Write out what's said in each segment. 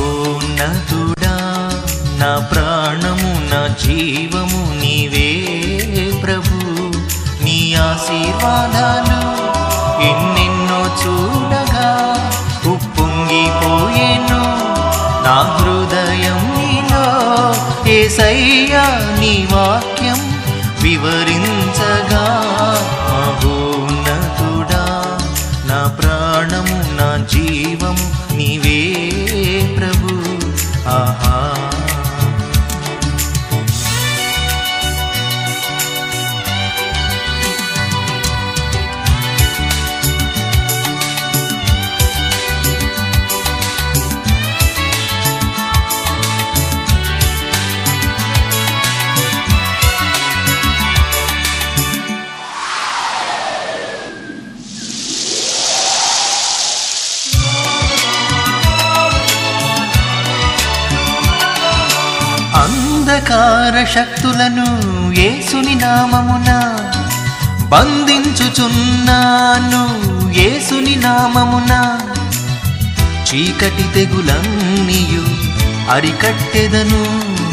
మహోన్నతుడా నా ప్రాణము నా జీవము నీవే ప్రభు నీ ఆశీర్వాదాలు ఎన్నెన్నో చూడగా ఉప్పొంగిపోయేను నా హృదయం నీలో ఏసయ్యా నీ వాక్యం వివరించగా మహోన్నతుడా నా ప్రాణము నా జీవము నీవే ప్రభు ఆహా అంధకార శక్తులను యేసుని నామమున బంధించుచున్నాను యేసుని నామమున చీకటి తెగులన్నీయు అరికట్టెదను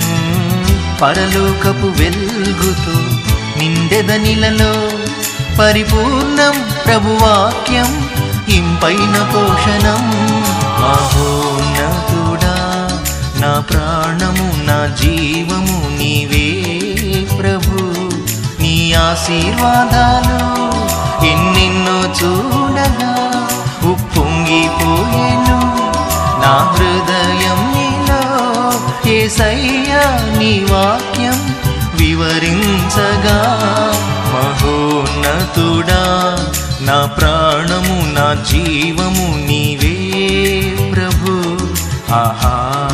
పరలోకపు వెల్గుతో నిండెదనిలలో పరిపూర్ణం ప్రభువాక్యం ఇంపైన పోషణం మహోన్నతుడా నా ప్రాణము నా జీవము నీవే ప్రభు నీ ఆశీర్వాదాలు ఎన్నెన్నో చూడగా ఉప్పొంగిపోయేను నా హృదయం నీలో ఏసయ్యా నీ వాక్యం వివరించగా మహోన్నతుడా నా ప్రాణము నా జీవము నీవే ప్రభు ఆహా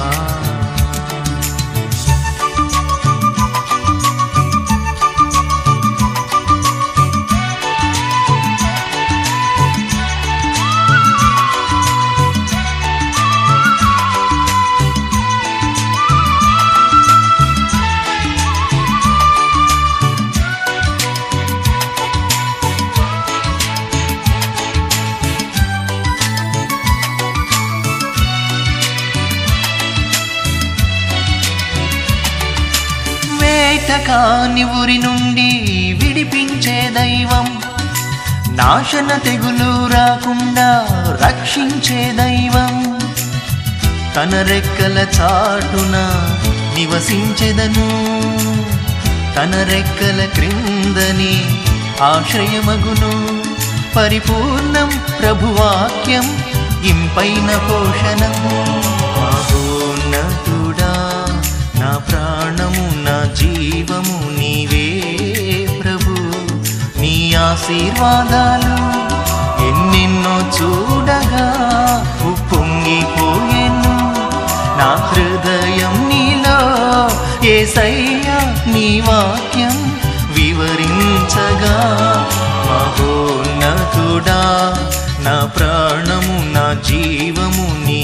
వేటకాని ఊరి నుండి విడిపించే దైవం నాశన తెగులు రాకుండా రక్షించే దైవం తన రెక్కల చాటున నివసించెదను తన రెక్కల క్రిందని ఆశ్రయమగును పరిపూర్ణం ప్రభువాక్యం ఇంపైన పోషణం మహోన్నతుడా నా ప్రాణము నా జీవము నీవే ప్రభు నీ ఆశీర్వాదాలు ఎన్నెన్నో చూడగా ఉప్పొంగిపోయేను నా హృదయం నీలో ఏసయ్యా నీ వాక్యం వివరించగా మహోన్నతుడా నా ప్రాణము నా జీవము నీ